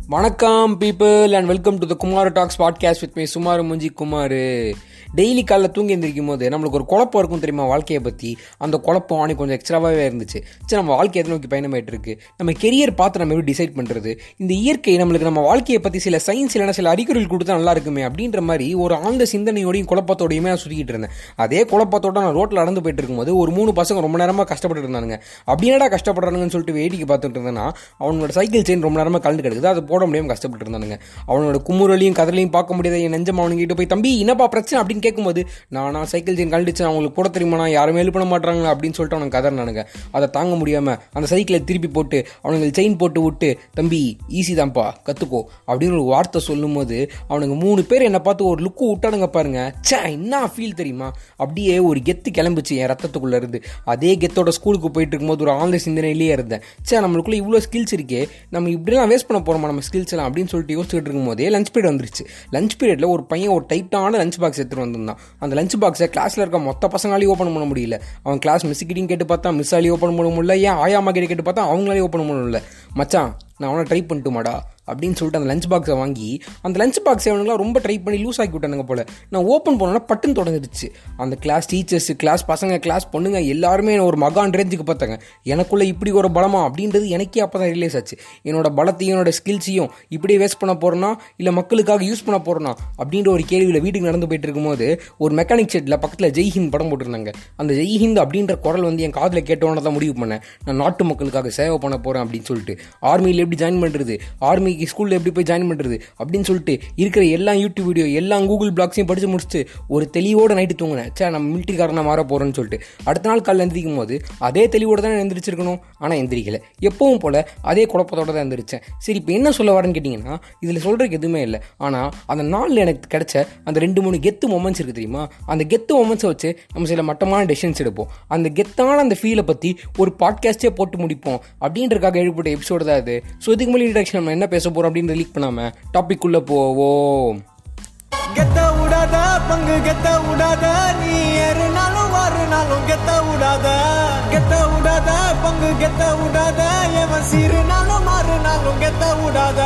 வணக்கம் people and welcome to the Kumar talks podcast with me சுமார் முஞ்சி குமார் டெய்லி காலைல தூங்கி எந்திரிக்கும் போது நம்மளுக்கு ஒரு குழப்பம் இருக்கும் தெரியுமா வாழ்க்கையை பற்றி அந்த குழப்பம் அன்னைக்கு கொஞ்சம் எக்ஸ்ட்ராவாகவே இருந்துச்சு சரி நம்ம வாழ்க்கை எதை நோக்கி பயணமாயிட்டு இருக்கு நம்ம கெரியர் பார்த்து நம்ம எப்படி டிசைட் பண்ணுறது இந்த இயற்கை நம்மளுக்கு நம்ம வாழ்க்கையை பற்றி சில சயின்ஸ் இல்லைனா சில அறிகுறிகள் கொடுத்தா நல்லா இருக்குமே அப்படின்ற மாதிரி ஒரு ஆழ்ந்த சிந்தனையோடையும் குழப்பத்தோடையுமே நான் சுற்றிக்கிட்டு இருந்தேன் அதே குழப்பத்தோட நான் ரோட்டில் நடந்து போயிட்டு இருக்கும்போது ஒரு மூணு பசங்க ரொம்ப நேரமாக கஷ்டப்பட்டு இருந்தானுங்க அப்படி என்னடா கஷ்டப்படுறாங்கன்னு சொல்லிட்டு வேடிக்கை பார்த்துட்டு இருந்தேன்னா அவனோட சைக்கிள் செயின் ரொம்ப நேரமாக கலந்து கிடக்குது அதை போட முடியாமல் கஷ்டப்பட்டு இருந்தானுங்க அவனோட குமுறலையும் கதலையும் பார்க்க முடியாத என் நெஞ்சம் அவனுங்கிட்ட போய் தம்பி என்னப்பா பிரச்சனை அப்படின்னு கேட்கும்போது நானா சைக்கிள் செயின் கழடிச்சு அவங்களுக்கு போட தெரியுமா யாருமே ஹெல்ப் பண்ண மாட்டாங்க அப்படின்னு சொல்லிட்டு அவனுக்கு கதறினானுங்க அதை தாங்க முடியாமல் அந்த சைக்கிளை திருப்பி போட்டு அவனுங்க செயின் போட்டு விட்டு தம்பி ஈஸி தான்ப்பா கற்றுக்கோ அப்படின்னு ஒரு வார்த்தை சொல்லும்போது அவனுங்க மூணு பேர் என்னை பார்த்து ஒரு லுக்கு விட்டானுங்க பாருங்க சே என்ன ஃபீல் தெரியுமா அப்படியே ஒரு கெத்து கிளம்பிச்சு என் ரத்தத்துக்குள்ள இருந்து அதே கெத்தோட ஸ்கூலுக்கு போயிட்டு இருக்கும்போது ஒரு ஆழ்ந்த சிந்தனையிலேயே இருந்தேன் சே நம்மளுக்குள்ள இவ்வளோ ஸ்கில்ஸ் இருக்கே நம்ம இப்படிலாம் வேஸ்ட் பண்ண போகிறோமா நம்ம ஸ்கில்ஸ் எல்லாம் அப்படின்னு சொல்லிட்டு யோசிச்சுட்டு இருக்கும்போதே லஞ்ச் பீரியட் வந்துருச்சு லஞ்ச் பீரியட்ல ஒரு பையன் ஒரு டைட்டான லஞ்ச் பாக்ஸ் எடுத்துட்டு வந்திருந்தான் அந்த லஞ்ச் பாக்ஸை கிளாஸ்ல இருக்க மொத்த பசங்களாலையும் ஓப்பன் பண்ண முடியல அவன் கிளாஸ் மிஸ் கிட்டையும் கேட்டு பார்த்தா மிஸ் ஆலையும் ஓப்பன் பண்ண முடியல ஏன் ஆயாமா கிட்ட கேட்டு பார்த்தா அவங்களாலே ஓப்பன் பண்ண முடியல மச்சான் நான் அவனை ட்ரை பண்ணிட்டுமாடா அப்படின்னு சொல்லிட்டு அந்த லஞ்ச் பாக்ஸை வாங்கி அந்த லஞ்ச் பாக்ஸை அவனுங்களாம் ரொம்ப ட்ரை பண்ணி லூஸ் ஆக்கி விட்டானுங்க போல நான் ஓப்பன் பண்ணோன்னா பட்டுன்னு தொடங்கிடுச்சு அந்த கிளாஸ் டீச்சர்ஸ் கிளாஸ் பசங்க கிளாஸ் பொண்ணுங்க எல்லாருமே என்னை ஒரு மகான் ரேஞ்சுக்கு பார்த்தாங்க எனக்குள்ள இப்படி ஒரு பலமா அப்படின்றது எனக்கே அப்போ தான் ரிலீஸ் ஆச்சு என்னோட பலத்தையும் என்னோட ஸ்கில்ஸையும் இப்படி வேஸ்ட் பண்ண போறேனா இல்லை மக்களுக்காக யூஸ் பண்ண போறேனா அப்படின்ற ஒரு கேள்வியில் வீட்டுக்கு நடந்து போயிட்டு இருக்கும்போது ஒரு மெக்கானிக் செட்டில் பக்கத்தில் ஜெய்ஹிந்த் படம் போட்டிருந்தாங்க அந்த ஜெய்ஹிந்த் அப்படின்ற குரல் வந்து என் காதில் கேட்டோன்னு தான் முடிவு பண்ணேன் நான் நாட்டு மக்களுக்காக சேவை பண்ண போறேன் அப்படின்னு சொல்லிட்டு ஆர்மியில் எப்படி ஜாயின் பண்ணுறது ஆர்மிக்கு ஸ்கூலில் எப்படி போய் ஜாயின் பண்ணுறது அப்படின்னு சொல்லிட்டு இருக்கிற எல்லா யூடியூப் வீடியோ எல்லா கூகுள் பிளாக்ஸையும் படித்து முடிச்சுட்டு ஒரு தெளிவோட நைட்டு தூங்கினேன் சே நம்ம மிலிட்டரிக்காரனாக மாற போகிறேன்னு சொல்லிட்டு அடுத்த நாள் காலையில் எந்திரிக்கும் போது அதே தெளிவோட தான் எந்திரிச்சிருக்கணும் ஆனால் எந்திரிக்கல எப்பவும் போல் அதே குழப்பத்தோட தான் எந்திரிச்சேன் சரி இப்போ என்ன சொல்ல வரேன்னு கேட்டிங்கன்னா இதில் சொல்கிறதுக்கு எதுவுமே இல்லை ஆனால் அந்த நாளில் எனக்கு கிடைச்ச அந்த ரெண்டு மூணு கெத்து மொமெண்ட்ஸ் இருக்குது தெரியுமா அந்த கெத்து மொமெண்ட்ஸை வச்சு நம்ம சில மட்டமான டெசிஷன்ஸ் எடுப்போம் அந்த கெத்தான அந்த ஃபீலை பற்றி ஒரு பாட்காஸ்டே போட்டு முடிப்போம் அப்படின்றதுக்காக எழுப்பட்ட எபிசோடு தான் இது ஸோ இதுக்கு மேலே இன்ட்ரடக்ஷன் நம்ம என்ன பேச போகிறோம் அப்படின்னு லீக் பண்ணாமல் டாபிக் உள்ள போவோம் கெத்த விடாத பங்கு கெத்த விடாத நீ ஏறுனாலும் வாருனாலும் கெத்த விடாத கெத்த விடாத பங்கு கெத்த விடாத எவன் சீருனாலும் மாறுனாலும் கெத்த விடாத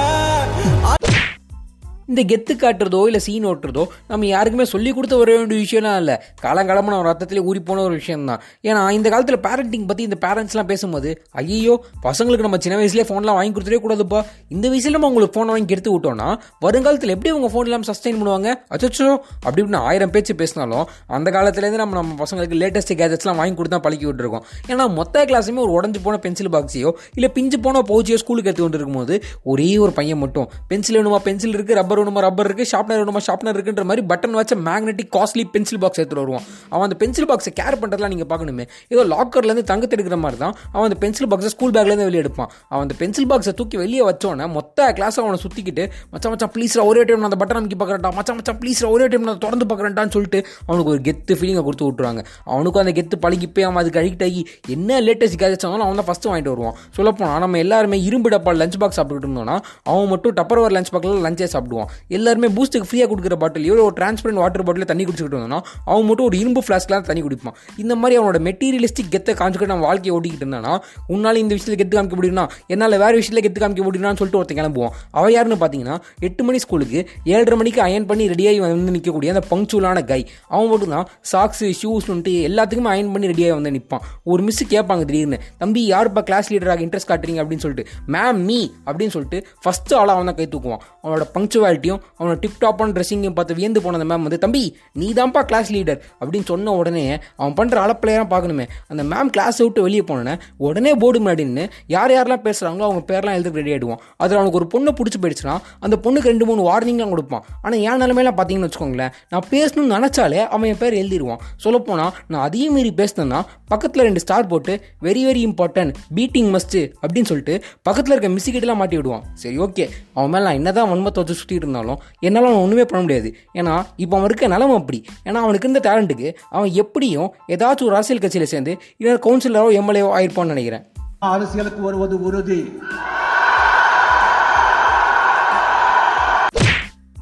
இந்த கெத்து காட்டுறதோ இல்லை சீன் ஓட்டுறதோ நம்ம யாருக்குமே சொல்லி கொடுத்த ஒரு வேண்டிய விஷயம்லாம் இல்லை காலங்காலமாக நம்ம ரத்தத்திலே ஊறி போன ஒரு விஷயம் தான் ஏன்னா இந்த காலத்தில் பேரண்டிங் பற்றி இந்த பேரண்ட்ஸ்லாம் பேசும்போது ஐயோ பசங்களுக்கு நம்ம சின்ன வயசுலேயே ஃபோன்லாம் வாங்கி கொடுத்துட்டே கூடாதுப்பா இந்த வயசுல நம்ம உங்களுக்கு ஃபோன் வாங்கி எடுத்து விட்டோம்னா வருங்காலத்தில் எப்படி அவங்க ஃபோன் இல்லாமல் சஸ்டைன் பண்ணுவாங்க அச்சோ அப்படி இப்படின்னு ஆயிரம் பேச்சு பேசினாலும் அந்த காலத்துலேருந்து நம்ம நம்ம பசங்களுக்கு லேட்டஸ்ட் கேஜெட்ஸ்லாம் வாங்கி கொடுத்தா பழக்கி விட்டுருக்கோம் ஏன்னா மொத்த கிளாஸுமே ஒரு உடஞ்சு போன பென்சில் பாக்ஸையோ இல்லை பிஞ்சு போன பவுச்சியோ ஸ்கூலுக்கு எடுத்து கொண்டு இருக்கும்போது ஒரே ஒரு பையன் மட்டும் பென்சில் வேணுமா பென்சில் இருக்குது ரப்பர் வேணுமா ரப்பர் இருக்குது ஷார்ப்னர் வேணுமா ஷார்ப்னர் இருக்குன்ற மாதிரி பட்டன் வச்ச மேக்னெட்டிக் காஸ்ட்லி பென்சில் பாக்ஸ் எடுத்துட்டு வருவான் அவன் அந்த பென்சில் பாக்ஸை கேர் பண்ணுறதுலாம் நீங்கள் பார்க்கணுமே ஏதோ லாக்கர்லேருந்து தங்கத்தை எடுக்கிற மாதிரி தான் அவன் அந்த பென்சில் பாக்ஸை ஸ்கூல் பேக்லேருந்து வெளியே எடுப்பான் அவன் அந்த பென்சில் பாக்ஸை தூக்கி வெளியே வச்சோன்னே மொத்த கிளாஸ் அவனை சுற்றிக்கிட்டு மச்சான் மச்சான் ப்ளீஸ்ரா ஒரே டைம் நான் அந்த பட்டன் அமைக்கி பார்க்குறேன்டா மச்சான் மச்சான் ப்ளீஸ்ரா ஒரே டைம் நான் திறந்து பார்க்குறேன்டான்னு சொல்லிட்டு அவனுக்கு ஒரு கெத்து ஃபீலிங்கை கொடுத்து விட்ருவாங்க அவனுக்கும் அந்த கெத்து பழகி போய் அவன் அதுக்கு அடிக்ட் ஆகி என்ன லேட்டஸ்ட் கேஜெட்ஸ் வந்தாலும் அவன் தான் ஃபஸ்ட்டு வாங்கிட்டு வருவான் சொல்லப்போனால் நம்ம எல்லாருமே இரும்பு டப்பா லஞ்ச் பாக்ஸ் சாப்பிட்டுட்டு இருந்தோம்னா அவன் மட்டும் டப்பர் வர லஞ்ச் பாக்ஸில் லஞ்சே சாப்பிடுவான் எல்லாருமே பூஸ்ட்டுக்கு ஃப்ரீயாக கொடுக்குற பாட்டிலையோ ஒரு டிரான்ஸ்பரண்ட் வாட்டர் பாட்டில் தண்ணி குடிச்சிக்கிட்டு வந்தோம்னா அவன் மட்டும் ஒரு இரும்பு ஃப்ளாஸ்க்லாம் தண்ணி குடிப்பான் இந்த மாதிரி அவனோட மெட்டீரியலிஸ்டிக் கெத்தை காமிச்சிக்கிட்டு நம்ம வாழ்க்கையை ஓட்டிக்கிட்டு இருந்தானா உன்னால் இந்த விஷயத்தில் கெத்து காமிக்க முடியும்னா என்னால் வேறு விஷயத்தில் கெத்து காமிக்க முடியும்னு சொல்லிட்டு ஒருத்தன் கிளம்புவான் அவன் யாருன்னு பார்த்தீங்கன்னா எட்டு மணி ஸ்கூலுக்கு ஏழரை மணிக்கு அயன் பண்ணி ரெடியாகி வந்து நிற்கக்கூடிய அந்த பங்க்சுவலான கை அவன் மட்டும் தான் சாக்ஸு ஷூஸ்னுட்டு எல்லாத்துக்குமே அயன் பண்ணி ரெடியாகி வந்து நிற்பான் ஒரு மிஸ் கேட்பாங்க திடீர்னு தம்பி யாருப்பா கிளாஸ் லீடராக இன்ட்ரெஸ்ட் காட்டுறீங்க அப்படின்னு சொல்லிட்டு மேம் மீ அப்படின்னு சொல்லிட்டு ஃபஸ்ட்டு ஆளாக அவன் தான் கை தூக்குவான் அவனோட பங்க்சுவாலிட்டியும் அவனோட டிப் டாப்பான ட்ரெஸ்ஸிங்கையும் பார்த்து வியந்து போன அந்த மேம் வந்து தம்பி நீ தான்ப்பா கிளாஸ் லீடர் அப்படின்னு சொன்ன உடனே அவன் பண்ணுற அளப்பிலையெல்லாம் பார்க்கணுமே அந்த மேம் கிளாஸை விட்டு வெளியே போனோன்னே உடனே போர்டு முன்னாடின்னு யார் யாரெல்லாம் பேசுகிறாங்களோ அவங்க பேர்லாம் எழுதுக்கு ரெடி ஆகிடுவான் அதில் அவனுக்கு ஒரு பொண்ணை பிடிச்சி போயிடுச்சுன்னா அந்த பொண்ணுக்கு ரெண்டு மூணு வார்னிங்லாம் கொடுப்பான் ஆனால் என் நிலமையெல்லாம் பார்த்தீங்கன்னு வச்சுக்கோங்களேன் நான் பேசணும்னு நினச்சாலே அவன் என் பேர் எழுதிடுவான் சொல்லப்போனால் நான் அதையும் மீறி பேசினேன்னா பக்கத்தில் ரெண்டு ஸ்டார் போட்டு very very important beating must அப்படின்னு சொல்லிட்டு பக்கத்தில் இருக்க மிஸ்ஸிக்கிட்டலாம் மாட்டி விடுவான் சரி ஓகே அவன் மேலே நான் என்ன தான் வன்மத்தை வச்சு சுற்றிட்டு இருந்தாலும் என்னால் அவன் ஒன்றுமே பண்ண முடியாது ஏன்னா இப்போ அவன் இருக்க நிலமை அப்படி ஏன்னா அவனுக்கு இருந்த டேலண்ட்டுக்கு அவன் எப்படியும் ஏதாச்சும் ஒரு அரசியல் கட்சியில் சேர்ந்து இல்லை கவுன்சிலரோ எம்எல்ஏவோ ஆயிருப்பான்னு நினைக்கிறேன் அரசியலுக்கு வருவது உறுதி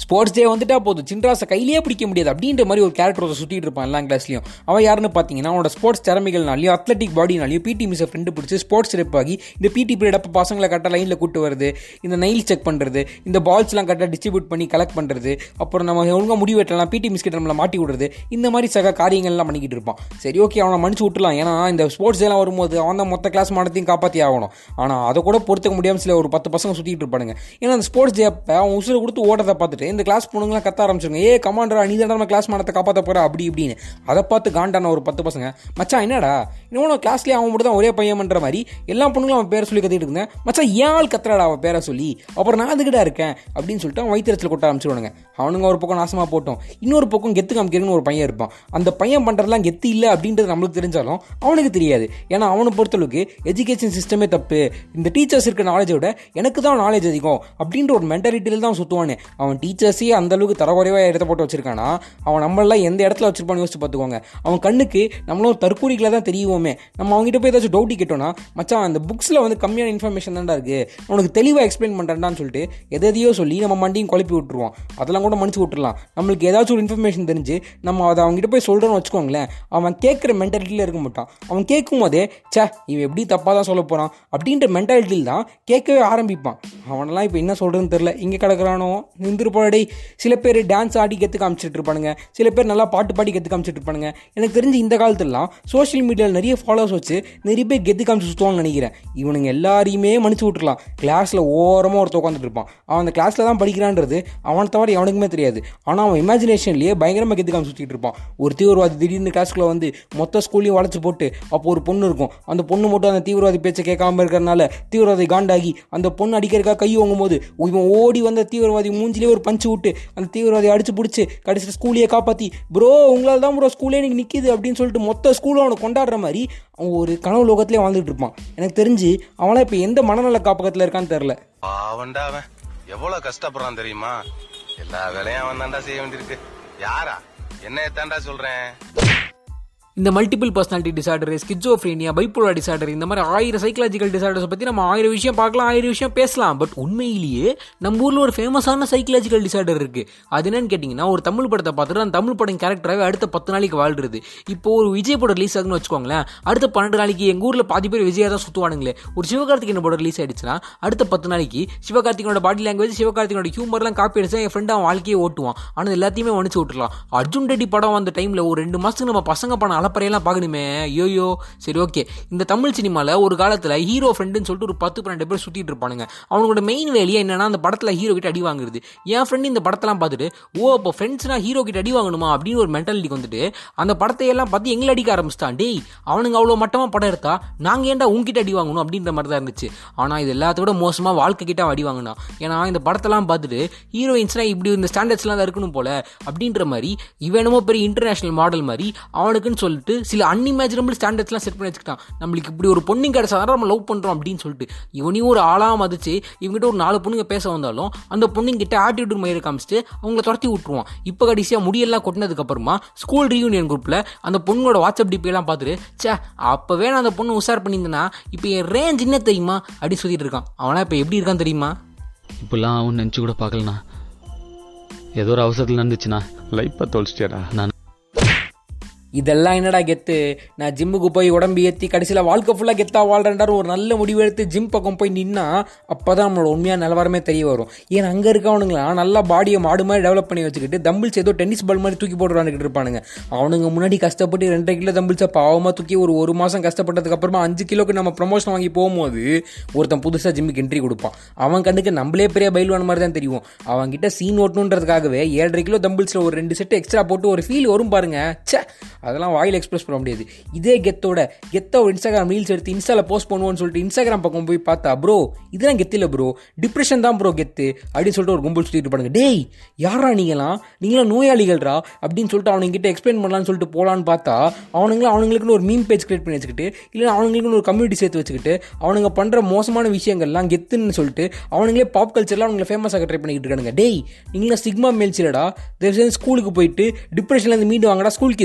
ஸ்போர்ட்ஸ் டே வந்துட்டா போதும் சின்ராஸை கையிலேயே பிடிக்க முடியாது அப்படின்ற மாதிரி ஒரு கேரக்டர் ஒருத்தர் சுற்றிட்டு இருப்பான் எல்லா கிளாஸ்லையும் அவன் யாருன்னு பார்த்தீங்கன்னா அவனோட ஸ்போர்ட்ஸ் திறமைகள்னாலையும் அத்லட்டிக் பாடினாலையும் பிடி மிஸ் ஃப்ரெண்டு பிடிச்சி ஸ்போர்ட்ஸ் ரெப் ஆகி இந்த பிடி பீரியட் அப்போ பசங்களை கரெக்டாக லைனில் கூட்டு வருது இந்த நைல் செக் பண்ணுறது இந்த பால்ஸ்லாம் கரெக்டாக டிஸ்ட்ரிபியூட் பண்ணி கலெக்ட் பண்ணுறது அப்புறம் நம்ம ஒழுங்காக முடி வெட்டலாம் பிடி மிஸ் கிட்ட நம்மளை மாட்டி விடுறது இந்த மாதிரி சக காரியங்கள்லாம் பண்ணிக்கிட்டு இருப்பான் சரி ஓகே அவனை மன்னிச்சு விட்டுலாம் ஏன்னா இந்த ஸ்போர்ட்ஸ் எல்லாம் வரும்போது அவன் தான் மொத்த கிளாஸ் மானத்தையும் காப்பாற்றி ஆகணும் ஆனால் அதை கூட பொறுத்துக்க முடியாமல் சில ஒரு பத்து பசங்க சுற்றிட்டு இருப்பானுங்க ஏன்னா அந்த ஸ்போர்ட்ஸ் டே அப்போ அவன் உசுரை கொடுத்து ஓடுறதை பார்த்துட்டு இந்த கிளாஸ் பொண்ணுங்களாம் கத்த ஆரம்பிச்சிருங்க ஏ கமாண்டரா நீ தான் நம்ம கிளாஸ் மானத்தை காப்பாற்ற போகிற அப்படி இப்படின்னு அதை பார்த்து காண்டான ஒரு பத்து பசங்க மச்சான் என்னடா இன்னும் கிளாஸ்லேயே அவன் மட்டும் தான் ஒரே பையன் பண்ணுற மாதிரி எல்லா பொண்ணுங்களும் அவன் பேரை சொல்லி கத்திட்டு இருந்தேன் மச்சான் ஏன் ஆள் கத்துறாடா அவன் பேரை சொல்லி அப்புறம் நான் அதுக்கிட்ட இருக்கேன் அப்படின்னு சொல்லிட்டு அவன் வயிற்றுல கொட்ட ஆரம்பிச்சிடுவானுங்க அவனுங்க ஒரு பக்கம் நாசமாக போட்டோம் இன்னொரு பக்கம் கெத்து காமிக்கிறதுன்னு ஒரு பையன் இருப்பான் அந்த பையன் பண்ணுறதுலாம் கெத்து இல்லை அப்படின்றது நம்மளுக்கு தெரிஞ்சாலும் அவனுக்கு தெரியாது ஏன்னா அவனை பொறுத்தளவுக்கு எஜுகேஷன் சிஸ்டமே தப்பு இந்த டீச்சர்ஸ் இருக்க நாலேஜை விட எனக்கு தான் நாலேஜ் அதிகம் அப்படின்ற ஒரு மென்டாலிட்டியில் தான் சுற்றுவானே அவன் டீச்சர்ஸே அந்த அளவுக்கு தரக்குறைவாக இடத்த போட்டு வச்சிருக்கானா அவன் நம்மளாம் எந்த இடத்துல வச்சிருப்பான்னு யோசிச்சு பார்த்துக்கோங்க அவன் கண்ணுக்கு நம்மளும் தற்கூரிகளை தான் தெரியுமே நம்ம அவங்ககிட்ட போய் ஏதாச்சும் டவுட்டி கேட்டோம்னா மச்சான் அந்த புக்ஸில் வந்து கம்மியான இன்ஃபர்மேஷன் தான்டா இருக்குது அவனுக்கு தெளிவாக எக்ஸ்பிளைன் பண்ணுறேன்டான்னு சொல்லிட்டு எதையோ சொல்லி நம்ம மண்டியும் குழப்பி விட்டுருவோம் அதெல்லாம் கூட மன்னிச்சு விட்டுறலாம் நம்மளுக்கு ஏதாச்சும் ஒரு இன்ஃபர்மேஷன் தெரிஞ்சு நம்ம அதை அவங்ககிட்ட போய் சொல்கிறோன்னு வச்சுக்கோங்களேன் அவன் கேட்குற மென்டாலிட்டியில் இருக்க மாட்டான் அவன் கேட்கும் போதே சே இவன் எப்படி தப்பாக தான் சொல்ல போகிறான் அப்படின்ற மென்டாலிட்டியில் தான் கேட்கவே ஆரம்பிப்பான் அவனெல்லாம் இப்போ என்ன சொல்கிறதுன்னு தெரில இங்கே கிடக்குறானோ நின்றுப்பாடே சில பேர் டான்ஸ் ஆடி கற்று காமிச்சிட்டு இருப்பானுங்க சில பேர் நல்லா பாட்டு பாடி கற்று காமிச்சிட்டு இருப்பானுங்க எனக்கு தெரிஞ்சு இந்த காலத்துலலாம் சோஷியல் மீடியாவில் நிறைய ஃபாலோவர்ஸ் வச்சு நிறைய பேர் கெத்து காமிச்சு சுற்றுவாங்கன்னு நினைக்கிறேன் இவனுங்க எல்லாரையுமே மன்னிச்சு விட்டுருலாம் கிளாஸில் ஓரமாக ஒருத்த உட்காந்துட்டு இருப்பான் அவன் அந்த கிளாஸில் தான் படிக்கிறான்றது அவனை தவிர எவனுக்குமே தெரியாது ஆனால் அவன் இமேஜினேஷன்லேயே பயங்கரமாக கெத்து காமிச்சு சுற்றிட்டு இருப்பான் ஒரு தீவிரவாதி திடீர்னு கிளாஸ்க்குள்ள வந்து மொத்த ஸ்கூல்லையும் வளைச்சு போட்டு அப்போ ஒரு பொண்ணு இருக்கும் அந்த பொண்ணு மட்டும் அந்த தீவிரவாதி பேச்சை கேட்காம இருக்கிறனால தீவிரவாதி காண்டாகி அந்த பொண்ணு அடிக்கிறக்கா கை வாங்கும் போது இவன் ஓடி வந்த தீவிரவாதி மூஞ்சிலே ஒரு பஞ்சு விட்டு அந்த தீவிரவாதி அடிச்சு பிடிச்சி கடைசியில் ஸ்கூலையே காப்பாற்றி ப்ரோ உங்களால் தான் ப்ரோ ஸ்கூலே எனக்கு நிற்கிது அப்படின்னு சொல்லிட்டு மொத்த ஸ்கூலும் அவனை கொண்டாடுற மாதிரி அவன் ஒரு கனவு லோகத்திலே வாழ்ந்துட்டு இருப்பான் எனக்கு தெரிஞ்சு அவன்லாம் இப்போ எந்த மனநல காப்பகத்தில் இருக்கான்னு தெரில பாவண்டா அவன் எவ்வளவு கஷ்டப்படுறான் தெரியுமா எல்லா வேலையும் அவன் தாண்டா செய்ய வேண்டியிருக்கு யாரா என்ன தாண்டா சொல்றேன் இந்த multiple personality disorder schizophrenia bipolar disorder இந்த மாதிரி ஆயிரம் சைக்கலாஜிக்கல் டிசார்டர்ஸ் பற்றி நம்ம ஆயிரம் விஷயம் பார்க்கலாம் ஆயிரம் விஷயம் பேசலாம் பட் உண்மையிலேயே நம்ம ஊரில் ஒரு ஃபேமஸான சைக்கலாஜிக்கல் டிசார்டர் இருக்குது அது என்னன்னு கேட்டிங்கன்னா ஒரு தமிழ் படத்தை பார்த்துட்டு அந்த தமிழ் படம் கேரக்டராகவே அடுத்த பத்து நாளைக்கு வாழ்றது இப்போ ஒரு விஜய் படம் ரிலீஸ் ஆகுன்னு வச்சுக்கோங்களேன் அடுத்த பன்னெண்டு நாளைக்கு எங்கள் ஊரில் பாதி பேர் விஜயா தான் சுற்றுவானுங்களே ஒரு சிவகார்த்திகேயன் படம் ரிலீஸ் ஆயிடுச்சுன்னா அடுத்த பத்து நாளைக்கு சிவகார்த்திகனோட பாடி லாங்குவேஜ் சிவகார்த்திகனோட ஹியூமர்லாம் காப்பி அடிச்சா என் ஃப்ரெண்ட் அவன் வாழ்க்கையை ஓட்டுவான் ஆனால் எல்லாத்தையுமே மன்னிச்சு விட்டுலாம் அர்ஜுன் ரெட்டி படம் வந்த டைமில் ஒரு ரெண்டு மாதத்துக்கு நம்ம பசங்க பணம் அலப்பறையெல்லாம் பார்க்கணுமே யோயோ சரி ஓகே இந்த தமிழ் சினிமாவில் ஒரு காலத்தில் ஹீரோ ஃப்ரெண்டுன்னு சொல்லிட்டு ஒரு பத்து பன்னெண்டு பேர் சுற்றிட்டு இருப்பானுங்க அவனோட மெயின் வேலையே என்னன்னா அந்த படத்தில் ஹீரோ கிட்ட அடி வாங்குறது என் ஃப்ரெண்டு இந்த படத்தெல்லாம் பார்த்துட்டு ஓ அப்போ ஃப்ரெண்ட்ஸ்னா ஹீரோ கிட்ட அடி வாங்கணுமா அப்படின்னு ஒரு மென்டாலிட்டிக்கு வந்துட்டு அந்த படத்தை எல்லாம் பார்த்து எங்களை அடிக்க ஆரம்பிச்சிட்டான் டேய் அவனுங்க அவ்வளோ மட்டமாக படம் எடுத்தா நாங்கள் ஏன்டா உங்ககிட்ட அடி வாங்கணும் அப்படின்ற மாதிரி தான் இருந்துச்சு ஆனால் இது எல்லாத்தோட மோசமாக வாழ்க்கை கிட்ட அடி வாங்கினான் ஏன்னா இந்த படத்தெல்லாம் பார்த்துட்டு ஹீரோயின்ஸ்னா இப்படி இந்த ஸ்டாண்டர்ட்ஸ்லாம் தான் இருக்கணும் போல அப்படின்ற மாதிரி இவனுமோ பெரிய இன்டர்நேஷனல் மாடல் மாதிரி அவனுக்குன்னு சொல்லிட்டு சில அன்இமேஜினபிள் ஸ்டாண்டர்ட்ஸ்லாம் செட் பண்ணி வச்சுக்கிட்டான் நம்மளுக்கு இப்படி ஒரு பொண்ணுங்க கிடைச்சா நம்ம லவ் பண்ணுறோம் அப்படின்னு சொல்லிட்டு இவனையும் ஒரு ஆளாக மதிச்சு இவங்ககிட்ட ஒரு நாலு பொண்ணுங்க பேச வந்தாலும் அந்த பொண்ணுங்கிட்ட ஆட்டிடியூட் மயிரை காமிச்சிட்டு அவங்கள துரத்தி விட்டுருவான் இப்போ கடைசியாக முடியெல்லாம் கொட்டினதுக்கப்புறமா ஸ்கூல் ரீயூனியன் குரூப்பில் அந்த பொண்ணோட வாட்ஸ்அப் டிபியெல்லாம் பார்த்துட்டு சே அப்போவே நான் அந்த பொண்ணு உஷார் பண்ணியிருந்தேன்னா இப்போ என் ரேஞ்ச் என்ன தெரியுமா அப்படின்னு சொல்லிட்டு இருக்கான் அவனா இப்போ எப்படி இருக்கான் தெரியுமா இப்படிலாம் அவன் நினச்சி கூட பார்க்கலண்ணா ஏதோ ஒரு அவசரத்தில் நடந்துச்சுண்ணா லைஃப்பை தொலைச்சிட்டியாடா நான் இதெல்லாம் என்னடா கெத்து நான் ஜிம்முக்கு போய் உடம்பு ஏற்றி கடைசியில் வாழ்க்கை ஃபுல்லாக கெத்தா வாழ்றேன்டாரு ஒரு நல்ல முடிவு எடுத்து ஜிம் பக்கம் போய் நின்னா அப்போ தான் நம்மளோட உண்மையான நிலவரமே தெரிய வரும் ஏன் அங்கே இருக்கவனுங்களாம் நல்லா பாடியை மாடு மாதிரி டெவலப் பண்ணி வச்சுக்கிட்டு தம்பிள்ஸ் ஏதோ டென்னிஸ் பால் மாதிரி தூக்கி போட்டுருவானுக்கிட்டு இருப்பானுங்க அவனுங்க முன்னாடி கஷ்டப்பட்டு ரெண்டரை கிலோ தம்பிள்ஸை பாவமாக தூக்கி ஒரு ஒரு மாதம் கஷ்டப்பட்டதுக்கு அப்புறமா அஞ்சு கிலோக்கு நம்ம ப்ரொமோஷன் வாங்கி போகும்போது ஒருத்தன் புதுசாக ஜிம்முக்கு என்ட்ரி கொடுப்பான் அவன் கண்ணுக்கு நம்மளே பெரிய பயில்வான மாதிரி தான் தெரியும் அவன்கிட்ட சீன் ஓட்டணுன்றதுக்காகவே ஏழரை கிலோ தம்பிள்ஸில் ஒரு ரெண்டு செட்டு எக்ஸ்ட்ரா போட்டு ஒரு ஃபீல் வரும் பாருங்க ச்சே அதெல்லாம் வாயில் எக்ஸ்பிரஸ் பண்ண முடியாது இதே கெத்தோட கெத்த ஒரு இன்ஸ்டாகிராம் ரீல்ஸ் எடுத்து இன்ஸ்டாவில் போஸ்ட் பண்ணுவோன்னு சொல்லிட்டு இன்ஸ்டாகிராம் பக்கம் போய் பார்த்தா ப்ரோ இதெல்லாம் கெத்தில ப்ரோ டிப்ரெஷன் தான் ப்ரோ கெத்து அப்படின்னு சொல்லிட்டு ஒரு கும்பல் சுற்றிட்டு இருப்பானுங்க டேய் யாரா நீங்களாம் நீங்களாம் நோயாளிகள்ரா அப்படின்னு சொல்லிட்டு அவனுங்க கிட்ட எக்ஸ்பிளைன் பண்ணலாம்னு சொல்லிட்டு போகலான்னு பார்த்தா அவனுங்களும் அவனுங்களுக்குன்னு ஒரு மீம் பேஜ் கிரியேட் பண்ணி வச்சுக்கிட்டு இல்லை அவனுங்களுக்குன்னு ஒரு கம்யூனிட்டி சேர்த்து வச்சுக்கிட்டு அவனுங்க பண்ணுற மோசமான விஷயங்கள்லாம் கெத்துன்னு சொல்லிட்டு அவனுங்களே பாப் கல்ச்சர்லாம் அவங்களை ஃபேமஸ் ஆக ட்ரை பண்ணிக்கிட்டு இருக்கானுங்க டேய் நீங்களாம் சிக்மா மேல்ஸ் இல்லடா தயவு ஸ்கூலுக்கு போயிட்டு டிப்ரெஷன்லேருந்து மீண்டு வாங்கடா ஸ்கூல் கிட்ஸ்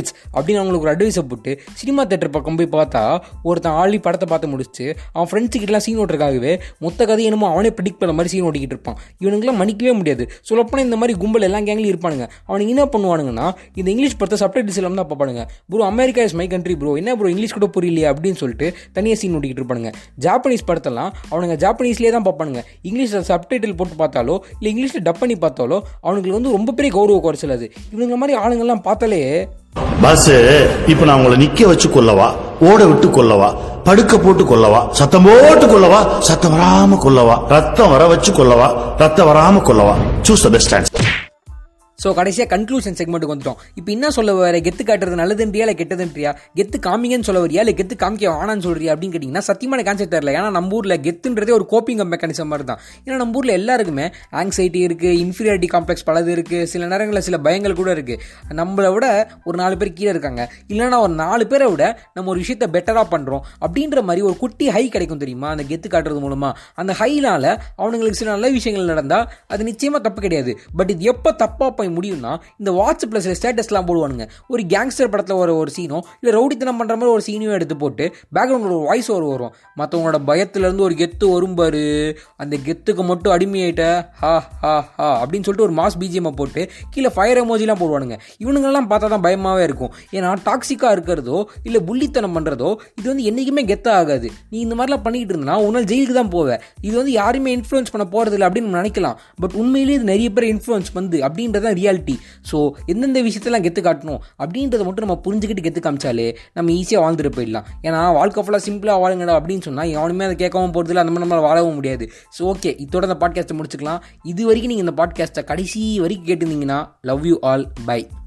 அப்படின்னு அவங்களுக்கு ஒரு அட்வைஸை போட்டு சினிமா தேட்டர் பக்கம் போய் பார்த்தா ஒருத்தன் ஆளி படத்தை பார்த்து முடிச்சு அவன் ஃப்ரெண்ட்ஸு கிட்டலாம் சீன் ஓட்டுறதுக்காகவே மொத்த கதை என்னமோ அவனே ப்ரிடிக்ட் பண்ண மாதிரி சீன் ஓட்டிக்கிட்டு இருப்பான் இவனுங்களாம் மன்னிக்கவே முடியாது சொல்லப்போனால் இந்த மாதிரி கும்பல் எல்லா கேங்லையும் இருப்பானுங்க அவனுக்கு என்ன பண்ணுவானுங்கன்னா இந்த இங்கிலீஷ் படத்தை சப்டைட்டில்ஸ் இல்லாமல் தான் பார்ப்பானுங்க bro America is my country bro என்ன ப்ரோ இங்கிலீஷ் கூட புரியலையா அப்படின்னு சொல்லிட்டு தனியாக சீன் ஓட்டிக்கிட்டு இருப்பானுங்க ஜாப்பனீஸ் படத்தெல்லாம் அவனுங்க ஜாப்பனீஸ்லேயே தான் பார்ப்பானுங்க இங்கிலீஷில் சப்டைட்டில் போட்டு பார்த்தாலோ இல்லை இங்கிலீஷில் டப் பண்ணி பார்த்தாலோ அவனுங்களுக்கு வந்து ரொம்ப பெரிய கௌரவ குறைச்சல் அது இவனுங்க மாதிரி ஆளுங்கெல்லாம் பார்த்தாலே பாஸ் இப்ப நான் உங்களை நிக்க வச்சு கொல்லவா ஓட விட்டு கொல்லவா படுக்க போட்டு கொல்லவா சத்தம் போட்டு கொல்லவா சத்தம் வராம கொல்லவா ரத்தம் வர வச்சு கொல்லவா ரத்தம் வராம கொல்லவா choose the best answer so கடைசியாக கன்க்ளூஷன் செக்மெண்ட்டுக்கு வந்துட்டோம் இப்போ என்ன சொல்ல வர கெத்து காட்டுறது நல்லதுன்றியா இல்லை கெட்டதுன்றியா கெத்து காமிங்கன்னு சொல்ல வரியா இல்லை கெத்து காமிக்க வேணான்னு சொல்றியா அப்படின்னு கேட்டிங்கன்னா சத்தியமான கான்செப்ட் தெரியல ஏன்னா நம்ம ஊரில் கெத்துன்றதே ஒரு கோப்பிங் மெக்கானிசம் மாதிரி தான் ஏன்னா நம்ம ஊரில் எல்லாருக்குமே ஆங்ஸைட்டி இருக்குது இன்ஃபீரியாரிட்டி காம்ப்ளெக்ஸ் பலது இருக்குது சில நேரங்களில் சில பயங்கள் கூட இருக்குது நம்மளை விட ஒரு நாலு பேர் கீழே இருக்காங்க இல்லைன்னா ஒரு நாலு பேரை விட நம்ம ஒரு விஷயத்தை பெட்டராக பண்ணுறோம் அப்படின்ற மாதிரி ஒரு குட்டி ஹை கிடைக்கும் தெரியுமா அந்த கெத்து காட்டுறது மூலமாக அந்த ஹைனால அவனுங்களுக்கு சில நல்ல விஷயங்கள் நடந்தால் அது நிச்சயமாக தப்பு கிடையாது பட் இது எப்போ தப்பாக போய் முடியும்னா இந்த வாட்ஸ்அப்பில் சில ஸ்டேட்டஸ்லாம் போடுவானுங்க ஒரு கேங்ஸ்டர் படத்தில் வர ஒரு சீனோ இல்லை ரவுடித்தனம் பண்ணுற மாதிரி ஒரு சீனையும் எடுத்து போட்டு பேக்ரவுண்டில் ஒரு வாய்ஸ் ஓவர் வரும் மற்றவங்களோட பயத்துலேருந்து ஒரு கெத்து வரும் பாரு அந்த கெத்துக்கு மட்டும் அடிமையாயிட்ட ஹா ஹா ஹா அப்படின்னு சொல்லிட்டு ஒரு மாஸ் பிஜிஎம்மை போட்டு கீழே ஃபயர் எமோஜிலாம் போடுவானுங்க இவனுங்கெல்லாம் பார்த்தா தான் பயமாகவே இருக்கும் ஏன்னா டாக்ஸிக்காக இருக்கிறதோ இல்லை புள்ளித்தனம் பண்ணுறதோ இது வந்து என்றைக்குமே கெத்தாக ஆகாது நீ இந்த மாதிரிலாம் பண்ணிக்கிட்டு இருந்தா உன்னால் ஜெயிலுக்கு தான் போவேன் இது வந்து யாருமே இன்ஃப்ளூயன்ஸ் பண்ண போகிறதில்ல அப்படின்னு நம்ம நினைக்கலாம் பட் உண்மையிலேயே இது நிறைய பேர் இன்ஃப்ளூயன்ஸ் பண்ணுது அப்படின்றது தான் ரியாலிட்டி ஸோ எந்தெந்த விஷயத்தெல்லாம் கெத்து காட்டணும் அப்படின்றத மட்டும் நம்ம புரிஞ்சுக்கிட்டு கெத்து காமிச்சாலே நம்ம ஈஸியாக வாழ்ந்துட்டு போயிடலாம் ஏன்னா வாழ்க்கை ஃபுல்லாக சிம்பிளாக வாழுங்கடா அப்படின்னு சொன்னால் எவனுமே அதை கேட்கவும் போகிறதில்ல அந்த மாதிரி நம்மளால் வாழவும் முடியாது ஸோ ஓகே இதோட இந்த பாட்காஸ்ட்டை முடிச்சுக்கலாம் இது வரைக்கும் நீங்கள் இந்த பாட்காஸ்ட்டை கடைசி வரைக்கும் கேட்டிருந்தீங்கன்னா லவ் யூ ஆல் பை